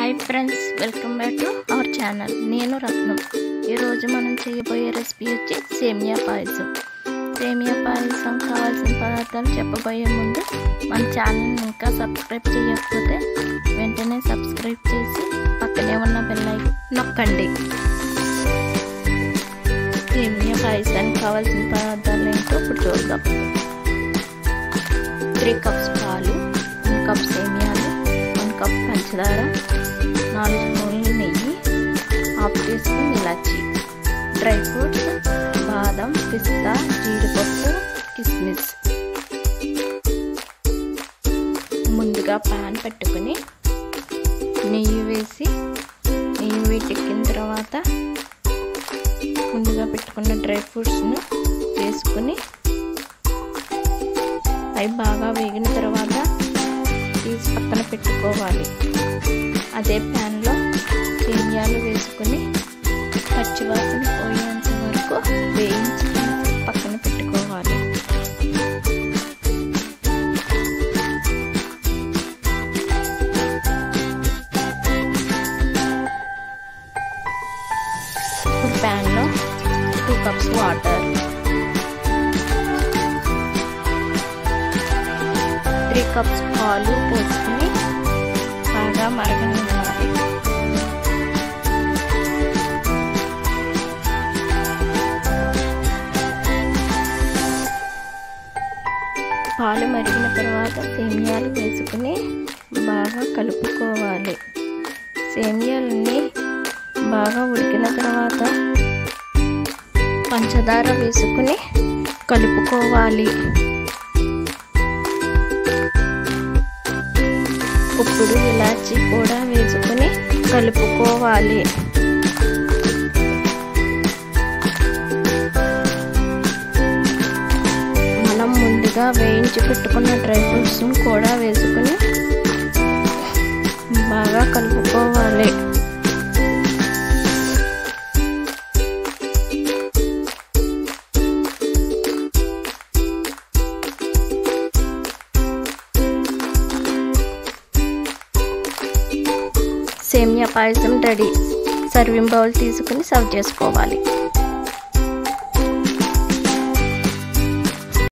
hi friends welcome back to our channel నేను రత్నం ఈరోజు మనం చేయబోయే రెసిపీ వచ్చి సేమియా పాయసం సేమియా పాయసం కావాల్సిన పదార్థాలు చెప్పబోయే ముందు మన ఛానల్ని ఇంకా సబ్స్క్రైబ్ చేయకపోతే వెంటనే సబ్స్క్రైబ్ చేసి పక్కనే ఉన్న బెల్ ఐకాన్ నొక్కండి సేమియా పాయసానికి కావాల్సిన పదార్థాలు ఏంటో ఇప్పుడు చూద్దాం త్రీ కప్స్ పాలు వన్ కప్ సేమియాలు వన్ కప్ పంచదార నాలుగు స్పూన్లు నెయ్యి హాఫ్ టీ స్పూన్ ఇలాచి డ్రై ఫ్రూట్స్ బాదం పిస్తా జీడిపప్పు కిస్మిస్ ముందుగా పాన్ పెట్టుకుని నెయ్యి వేసి నెయ్యి వేటెక్కిన తర్వాత ముందుగా పెట్టుకున్న డ్రై ఫ్రూట్స్ను వేసుకుని అవి బాగా వేగిన తర్వాత తీసి పక్కన పెట్టుకోవాలి అదే ప్యాన్లో సేమియాలు వేసుకుని పచ్చివాసన పోయేంత వరకు వేయించి పక్కన పెట్టుకోవాలి ఇప్పుడు ప్యాన్లో two cups water three cups పాలు పోసుకుని బాగా మరగనివ్వాలి పాలు మరిగిన తర్వాత సేమియాలు వేసుకుని బాగా కలుపుకోవాలి సేమియాలన్నీ బాగా ఉడికిన తర్వాత పంచదార వేసుకుని కలుపుకోవాలి ఇప్పుడు ఇలాచి కూడా వేసుకుని కలుపుకోవాలి మనం ముందుగా వేయించి పెట్టుకున్న డ్రై ఫ్రూట్స్ కూడా వేసుకుని బాగా కలుపుకోవాలి సేమియా పాయసం రెడీ సర్వింగ్ బౌల్ తీసుకుని సర్వ్ చేసుకోవాలి